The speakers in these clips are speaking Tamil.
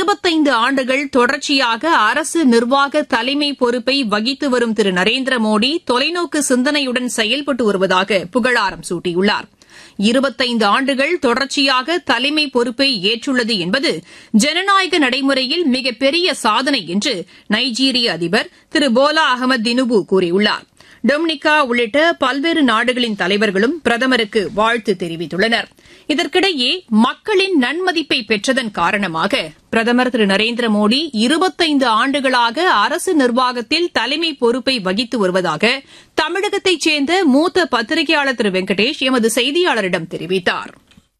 இருபத்தைந்து ஆண்டுகள் தொடர்ச்சியாக அரசு நிர்வாக தலைமை பொறுப்பை வகித்து வரும் திரு நரேந்திர மோடி தொலைநோக்கு சிந்தனையுடன் செயல்பட்டு வருவதாக புகழாரம் சூட்டியுள்ளார் இருபத்தைந்து ஆண்டுகள் தொடர்ச்சியாக தலைமை பொறுப்பை ஏற்றுள்ளது என்பது ஜனநாயக நடைமுறையில் மிகப்பெரிய சாதனை என்று நைஜீரிய அதிபர் திரு போலா அகமது தினுபு கூறியுள்ளார் டொமினிகா உள்ளிட்ட பல்வேறு நாடுகளின் தலைவர்களும் பிரதமருக்கு வாழ்த்து தெரிவித்துள்ளனர் இதற்கிடையே மக்களின் நன்மதிப்பை பெற்றதன் காரணமாக பிரதமர் திரு நரேந்திர மோடி இருபத்தைந்து ஆண்டுகளாக அரசு நிர்வாகத்தில் தலைமை பொறுப்பை வகித்து வருவதாக தமிழகத்தைச் சேர்ந்த மூத்த பத்திரிகையாளர் திரு வெங்கடேஷ் எமது செய்தியாளரிடம் தெரிவித்தார்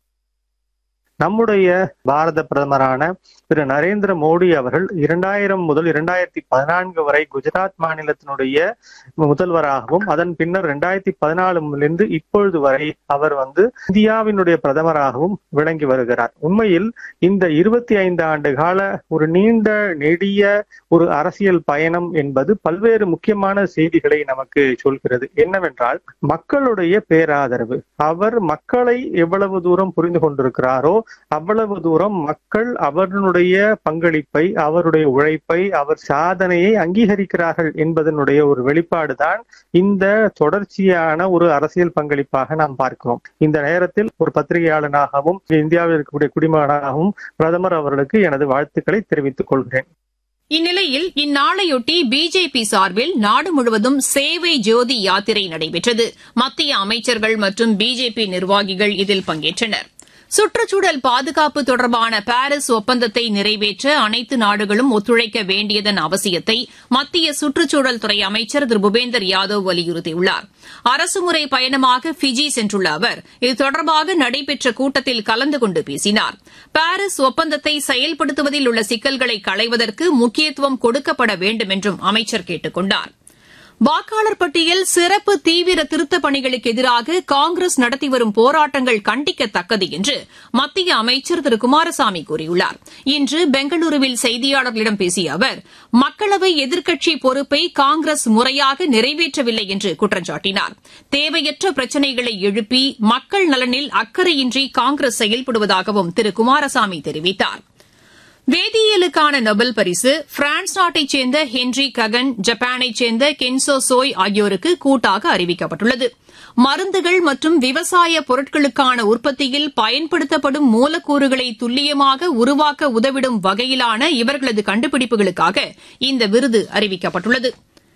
நம்முடைய பாரத பிரதமரான திரு நரேந்திர மோடி அவர்கள் இரண்டாயிரம் முதல் இரண்டாயிரத்தி பதினான்கு வரை குஜராத் மாநிலத்தினுடைய முதல்வராகவும் அதன் பின்னர் இரண்டாயிரத்தி பதினாலிருந்து இப்பொழுது வரை அவர் வந்து இந்தியாவினுடைய பிரதமராகவும் விளங்கி வருகிறார் உண்மையில் இந்த இருபத்தி ஐந்து ஆண்டு கால ஒரு நீண்ட நெடிய ஒரு அரசியல் பயணம் என்பது பல்வேறு முக்கியமான செய்திகளை நமக்கு சொல்கிறது என்னவென்றால் மக்களுடைய பேராதரவு அவர் மக்களை எவ்வளவு தூரம் புரிந்து கொண்டிருக்கிறாரோ அவ்வளவு தூரம் மக்கள் அவர்களுடைய பங்களிப்பை அவருடைய உழைப்பை அவர் சாதனையை அங்கீகரிக்கிறார்கள் என்பதனுடைய ஒரு வெளிப்பாடுதான் இந்த தொடர்ச்சியான ஒரு அரசியல் பங்களிப்பாக நாம் பார்க்கிறோம் இந்த நேரத்தில் ஒரு பத்திரிகையாளனாகவும் இந்தியாவில் இருக்கக்கூடிய குடிமகனாகவும் பிரதமர் அவர்களுக்கு எனது வாழ்த்துக்களை தெரிவித்துக் கொள்கிறேன் இந்நிலையில் இந்நாளையொட்டி பிஜேபி சார்பில் நாடு முழுவதும் சேவை ஜோதி யாத்திரை நடைபெற்றது மத்திய அமைச்சர்கள் மற்றும் பிஜேபி நிர்வாகிகள் இதில் பங்கேற்றனர் சுற்றுச்சூழல் பாதுகாப்பு தொடர்பான பாரிஸ் ஒப்பந்தத்தை நிறைவேற்ற அனைத்து நாடுகளும் ஒத்துழைக்க வேண்டியதன் அவசியத்தை மத்திய சுற்றுச்சூழல் துறை அமைச்சர் திரு பூபேந்தர் யாதவ் வலியுறுத்தியுள்ளார் அரசுமுறை பயணமாக பிஜி சென்றுள்ள அவர் இது தொடர்பாக நடைபெற்ற கூட்டத்தில் கலந்து கொண்டு பேசினார் பாரிஸ் ஒப்பந்தத்தை செயல்படுத்துவதில் உள்ள சிக்கல்களை களைவதற்கு முக்கியத்துவம் கொடுக்கப்பட வேண்டும் என்றும் அமைச்சர் கேட்டுக் கொண்டார் வாக்காளர் பட்டியல் சிறப்பு தீவிர திருத்தப் பணிகளுக்கு எதிராக காங்கிரஸ் நடத்தி வரும் போராட்டங்கள் கண்டிக்கத்தக்கது என்று மத்திய அமைச்சர் திரு குமாரசாமி கூறியுள்ளார் இன்று பெங்களூருவில் செய்தியாளர்களிடம் பேசிய அவர் மக்களவை எதிர்க்கட்சி பொறுப்பை காங்கிரஸ் முறையாக நிறைவேற்றவில்லை என்று குற்றம் சாட்டினார் தேவையற்ற பிரச்சினைகளை எழுப்பி மக்கள் நலனில் அக்கறையின்றி காங்கிரஸ் செயல்படுவதாகவும் திரு குமாரசாமி தெரிவித்தாா் வேதியியலுக்கான நொபல் பரிசு பிரான்ஸ் நாட்டைச் சேர்ந்த ஹென்றி ககன் ஜப்பானைச் சேர்ந்த கென்சோ சோய் ஆகியோருக்கு கூட்டாக அறிவிக்கப்பட்டுள்ளது மருந்துகள் மற்றும் விவசாய பொருட்களுக்கான உற்பத்தியில் பயன்படுத்தப்படும் மூலக்கூறுகளை துல்லியமாக உருவாக்க உதவிடும் வகையிலான இவர்களது கண்டுபிடிப்புகளுக்காக இந்த விருது அறிவிக்கப்பட்டுள்ளது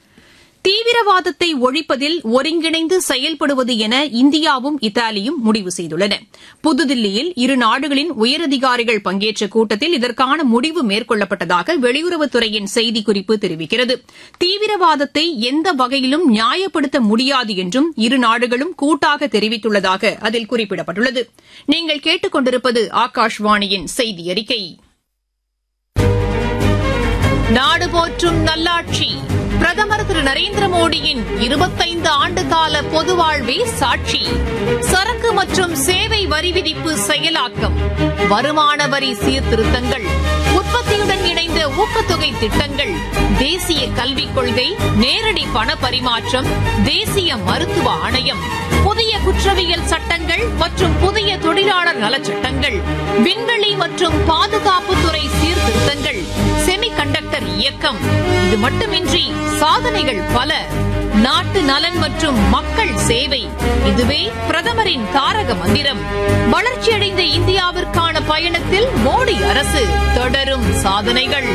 தீவிரவாதத்தை ஒழிப்பதில் ஒருங்கிணைந்து செயல்படுவது என இந்தியாவும் இத்தாலியும் முடிவு செய்துள்ளன புதுதில்லியில் இரு நாடுகளின் உயரதிகாரிகள் பங்கேற்ற கூட்டத்தில் இதற்கான முடிவு மேற்கொள்ளப்பட்டதாக வெளியுறவுத்துறையின் செய்திக்குறிப்பு தெரிவிக்கிறது தீவிரவாதத்தை எந்த வகையிலும் நியாயப்படுத்த முடியாது என்றும் இரு நாடுகளும் கூட்டாக தெரிவித்துள்ளதாக அதில் குறிப்பிடப்பட்டுள்ளது நீங்கள் கேட்டுக் கொண்டிருப்பது ஆகாஷ்வாணியின் செய்தி அறிக்கை நாடு போற்றும் நல்லாட்சி பிரதமர் திரு நரேந்திர மோடியின் இருபத்தைந்து ஆண்டு கால பொது வாழ்வே சாட்சி சரக்கு மற்றும் சேவை வரி விதிப்பு செயலாக்கம் வருமான வரி சீர்திருத்தங்கள் உற்பத்தியுடன் இணைந்த ஊக்கத்தொகை திட்டங்கள் தேசிய கல்விக் கொள்கை நேரடி பண பரிமாற்றம் தேசிய மருத்துவ ஆணையம் புதிய குற்றவியல் சட்டங்கள் மற்றும் புதிய தொழிலாளர் நலச்சட்டங்கள் விண்வெளி மற்றும் பாதுகாப்புத்துறை சீர்திருத்தங்கள் செமி கண்டக்டர் இயக்கம் இது மட்டுமின்றி சாதனைகள் பல நாட்டு நலன் மற்றும் மக்கள் சேவை இதுவே பிரதமரின் தாரக மந்திரம் வளர்ச்சியடைந்த இந்தியாவிற்கான பயணத்தில் மோடி அரசு தொடரும் சாதனைகள்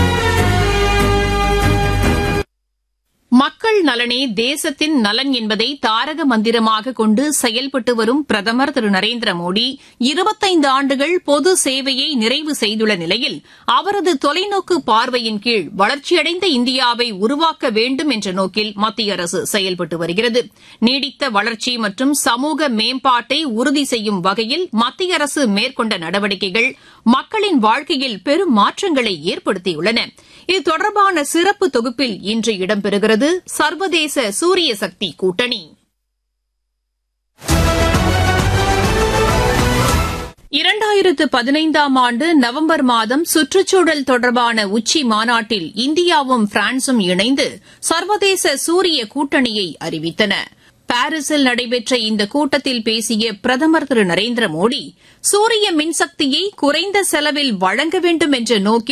மக்கள் நலனே தேசத்தின் நலன் என்பதை தாரக மந்திரமாக கொண்டு செயல்பட்டு வரும் பிரதமர் திரு நரேந்திர மோடி இருபத்தைந்து ஆண்டுகள் பொது சேவையை நிறைவு செய்துள்ள நிலையில் அவரது தொலைநோக்கு பார்வையின் கீழ் வளர்ச்சியடைந்த இந்தியாவை உருவாக்க வேண்டும் என்ற நோக்கில் மத்திய அரசு செயல்பட்டு வருகிறது நீடித்த வளர்ச்சி மற்றும் சமூக மேம்பாட்டை உறுதி செய்யும் வகையில் மத்திய அரசு மேற்கொண்ட நடவடிக்கைகள் மக்களின் வாழ்க்கையில் பெரும் மாற்றங்களை ஏற்படுத்தியுள்ளன இது தொடர்பான சிறப்பு தொகுப்பில் இன்று இடம்பெறுகிறது சர்வதேச சூரிய சக்தி கூட்டணி இரண்டாயிரத்து பதினைந்தாம் ஆண்டு நவம்பர் மாதம் சுற்றுச்சூழல் தொடர்பான உச்சி மாநாட்டில் இந்தியாவும் பிரான்சும் இணைந்து சர்வதேச சூரிய கூட்டணியை அறிவித்தன பாரிஸில் நடைபெற்ற இந்த கூட்டத்தில் பேசிய பிரதமர் திரு நரேந்திர மோடி சூரிய மின்சக்தியை குறைந்த செலவில் வழங்க வேண்டும் என்ற நோக்கில்